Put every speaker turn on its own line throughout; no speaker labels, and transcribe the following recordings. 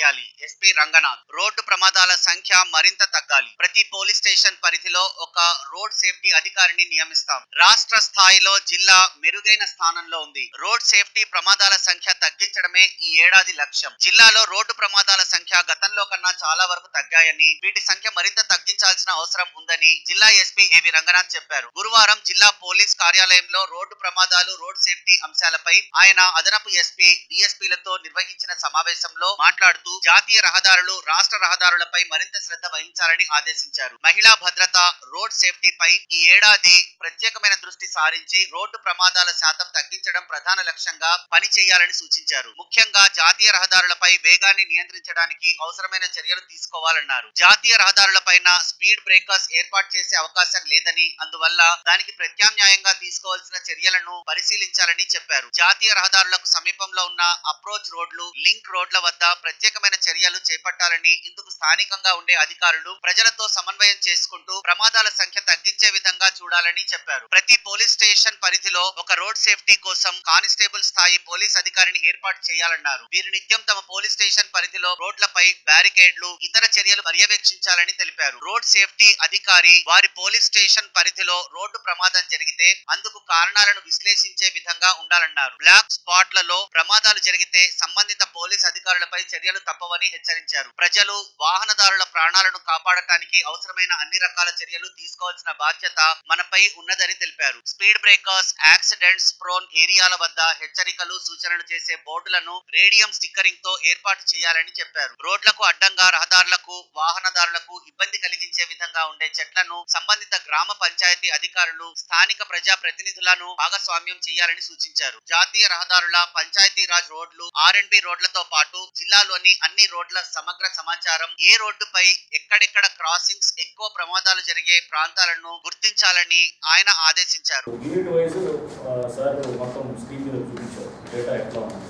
చేయాలి SP Ranganath road ప్రమాదాల సంఖ్య మరింత తగ్గాలి ప్రతి పోలీస్ స్టేషన్ పరిధిలో ఒక రోడ్ సేఫ్టీ అధికారిని నియమిస్తాం రాష్ట్ర స్థాయిలో జిల్లా మెరుగైన స్థానంలో ఉంది రోడ్ సేఫ్టీ ప్రమాదాల సంఖ్య తగ్గించడమే ఈ ఏడాది లక్ష్యం జిల్లాలో రోడ్డు ప్రమాదాల సంఖ్య గతంలో కన్నా చాలా వరకు తగ్గాయని వీటి సంఖ్య మరింత తగ్గించాల్సిన అవసరం ఉందని జిల్లా ఎస్పీ ఏవి రంగనాథ్ చెప్పారు గురువారం జిల్లా పోలీస్ కార్యాలయంలో రోడ్డు ప్రమాదాలు రోడ్ సేఫ్టీ అంశాలపై ఆయన అదనపు ఎస్పీ డిఎస్పీలతో నిర్వహించిన సమావేశంలో మాట్లాడుతూ జాతీయ రహదారులు రాష్ట్ర రహదారులపై మరింత శ్రద్ధ వహించాలని ఆదేశించారు మహిళా భద్రత రోడ్ సేఫ్టీపై ఈ ఏడాది ప్రత్యేకమైన దృష్టి సారించి రోడ్డు ప్రమాదాల శాతం తగ్గించడం ప్రధాన లక్ష్యంగా పని చేయాలని సూచించారు ముఖ్యంగా జాతీయ రహదారులపై వేగాన్ని నియంత్రించడానికి అవసరమైన చర్యలు తీసుకోవాలన్నారు జాతీయ రహదారులపైన స్పీడ్ బ్రేకర్స్ ఏర్పాటు చేసే అవకాశం లేదని అందువల్ల దానికి ప్రత్యామ్నాయంగా తీసుకోవాల్సిన చర్యలను పరిశీలించాలని చెప్పారు జాతీయ రహదారులకు సమీపంలో ఉన్న అప్రోచ్ రోడ్లు లింక్ రోడ్ల వద్ద ప్రత్యేకమైన చర్యలు చేపట్టాలని ఇందుకు స్థానికంగా ఉండే అధికారులు ప్రజలతో సమన్వయం చేసుకుంటూ ప్రమాదాల సంఖ్య తగ్గించే విధంగా చూడాలని చెప్పారు ప్రతి పోలీస్ స్టేషన్ పరిధిలో ఒక రోడ్ సేఫ్టీ కోసం కానిస్టేబుల్ స్థాయి పోలీస్ అధికారిని ఏర్పాటు చేయాలన్నారు వీరు నిత్యం తమ పోలీస్ స్టేషన్ పరిధిలో రోడ్లపై బ్యారికేడ్లు ఇతర చర్యలు పర్యవేక్షించాలని తెలిపారు రోడ్ సేఫ్టీ అధికారి వారి పోలీస్ స్టేషన్ పరిధిలో రోడ్డు ప్రమాదం జరిగితే అందుకు కారణాలను విశ్లేషించే విధంగా ఉండాలన్నారు బ్లాక్ స్పాట్లలో ప్రమాదాలు జరిగితే సంబంధిత పోలీస్ అధికారులపై చర్యలు తప్పవని హెచ్చరించారు ప్రజలు వాహనదారుల ప్రాణాలను కాపాడటానికి అవసరమైన అన్ని రకాల చర్యలు తీసుకోవాల్సిన బాధ్యత మనపై ఉన్నదని తెలిపారు స్పీడ్ బ్రేకర్స్ యాక్సిడెంట్స్ ప్రోన్ ఏరియాల వద్ద హెచ్చరికలు సూచనలు చేసే బోర్డులను రేడియం స్టిక్కరింగ్ తో ఏర్పాటు చేయాలని చెప్పారు రోడ్లకు అడ్డంగా రహదారులకు వాహనదారులకు ఇబ్బంది కలిగించే విధంగా ఉండే చెట్లను సంబంధిత గ్రామ పంచాయతీ అధికారులు స్థానిక ప్రజా ప్రతినిధులను భాగస్వామ్యం చేయాలని సూచించారు జాతీయ రహదారుల పంచాయతీ రాజ్ రోడ్లు ఆర్ అండ్ బి రోడ్లతో పాటు జిల్లాలోని అన్ని రోడ్ల సమగ్ర సమాచారం ఏ రోడ్డుపై ఎక్కడెక్కడ క్రాసింగ్స్ ఎక్కువ ప్రమాదాలు జరిగే ప్రాంతాలను గుర్తించాలని ఆయన ఆదేశించారు
యూనిట్ వైజ్ సార్ మొత్తం స్క్రీన్ మీద చూపించారు డేటా ఎట్లా ఉంది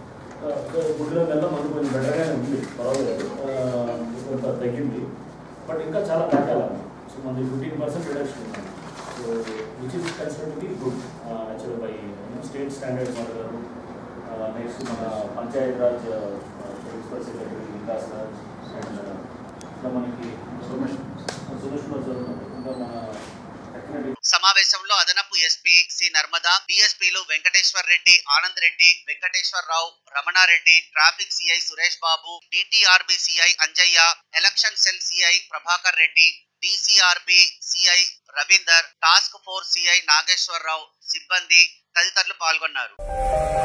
గుడిలో కల్లా మనకు కొంచెం బెటర్గానే ఉంది పర్వాలేదు ఆ, కొంత తగ్గింది బట్ ఇంకా చాలా తగ్గాలి సో మనది ఫిఫ్టీన్ పర్సెంట్ రిడక్షన్ ఉంది so which is consider be good actual by state standards మాట్లాడారు నెక్స్ట్ మన Panchayat Raj principal secretary Vikas Raj and ఇంకా మనకి సుమేష్ సుమేష్ చదువుతున్నారు ఇంకా మన టెక్నాలజీ
సమావేశంలో అదనపు ఎస్పీ సి నర్మదా డిఎస్పీలు Venkateshwar Reddy Anand Reddy Venkateshwar Rao Ramanareddy traffic CI Suresh Babu DTRB CI Anjaiah election cell CI Prabhakar Reddy DCRB CI Ravinder task force CI Nageswararao సిబ్బంది తదితరులు పాల్గొన్నారు